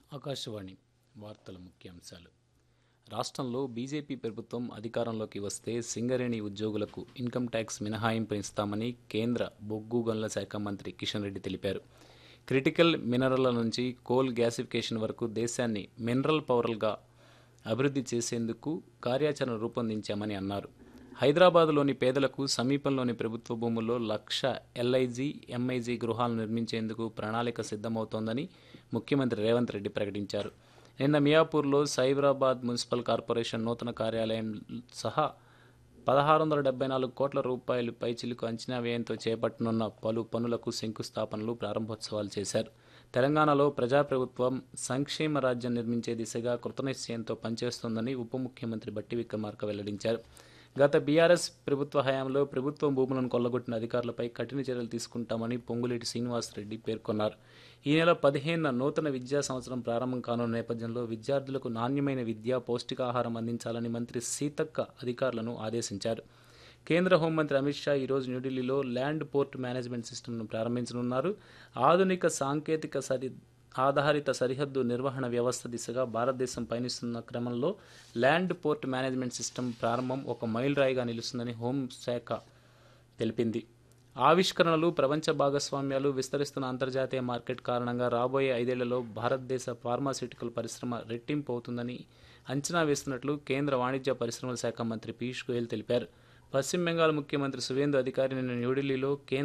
ఆకాశవాణి వార్తల ముఖ్యాంశాలు రాష్ట్రంలో బీజేపీ ప్రభుత్వం అధికారంలోకి వస్తే సింగరేణి ఉద్యోగులకు ఇన్కమ్ ట్యాక్స్ మినహాయింపు ఇస్తామని కేంద్ర బొగ్గు గనుల శాఖ మంత్రి కిషన్ రెడ్డి తెలిపారు క్రిటికల్ మినరల్ల నుంచి కోల్ గ్యాసిఫికేషన్ వరకు దేశాన్ని మినరల్ పవర్గా అభివృద్ధి చేసేందుకు కార్యాచరణ రూపొందించామని అన్నారు హైదరాబాద్లోని పేదలకు సమీపంలోని ప్రభుత్వ భూముల్లో లక్ష ఎల్ఐజీ ఎంఐజీ గృహాలు నిర్మించేందుకు ప్రణాళిక సిద్ధమవుతోందని ముఖ్యమంత్రి రేవంత్ రెడ్డి ప్రకటించారు నిన్న మియాపూర్లో సైబరాబాద్ మున్సిపల్ కార్పొరేషన్ నూతన కార్యాలయం సహా పదహారు వందల డెబ్బై నాలుగు కోట్ల రూపాయలు పైచిలుకు అంచనా వ్యయంతో చేపట్టనున్న పలు పనులకు శంకుస్థాపనలు ప్రారంభోత్సవాలు చేశారు తెలంగాణలో ప్రజాప్రభుత్వం సంక్షేమ రాజ్యం నిర్మించే దిశగా కృతనిశ్చయంతో పనిచేస్తోందని ఉప ముఖ్యమంత్రి బట్టి విక్రమార్క వెల్లడించారు గత బీఆర్ఎస్ ప్రభుత్వ హయాంలో ప్రభుత్వం భూములను కొల్లగొట్టిన అధికారులపై కఠిన చర్యలు తీసుకుంటామని పొంగులేటి శ్రీనివాసరెడ్డి పేర్కొన్నారు ఈ నెల పదిహేనున నూతన విద్యా సంవత్సరం ప్రారంభం కానున్న నేపథ్యంలో విద్యార్థులకు నాణ్యమైన విద్య పౌష్టికాహారం అందించాలని మంత్రి సీతక్క అధికారులను ఆదేశించారు కేంద్ర హోంమంత్రి అమిత్ షా ఈరోజు న్యూఢిల్లీలో ల్యాండ్ పోర్ట్ మేనేజ్మెంట్ సిస్టమ్ను ప్రారంభించనున్నారు ఆధునిక సాంకేతిక సరి ఆధారిత సరిహద్దు నిర్వహణ వ్యవస్థ దిశగా భారతదేశం పయనిస్తున్న క్రమంలో ల్యాండ్ పోర్ట్ మేనేజ్మెంట్ సిస్టమ్ ప్రారంభం ఒక మైలురాయిగా నిలుస్తుందని హోంశాఖ తెలిపింది ఆవిష్కరణలు ప్రపంచ భాగస్వామ్యాలు విస్తరిస్తున్న అంతర్జాతీయ మార్కెట్ కారణంగా రాబోయే ఐదేళ్లలో భారతదేశ ఫార్మాస్యూటికల్ పరిశ్రమ రెట్టింపు అవుతుందని అంచనా వేస్తున్నట్లు కేంద్ర వాణిజ్య పరిశ్రమల శాఖ మంత్రి పీయూష్ గోయల్ తెలిపారు పశ్చిమ బెంగాల్ ముఖ్యమంత్రి సువేందు అధికారి నిన్న న్యూఢిల్లీలో కేంద్ర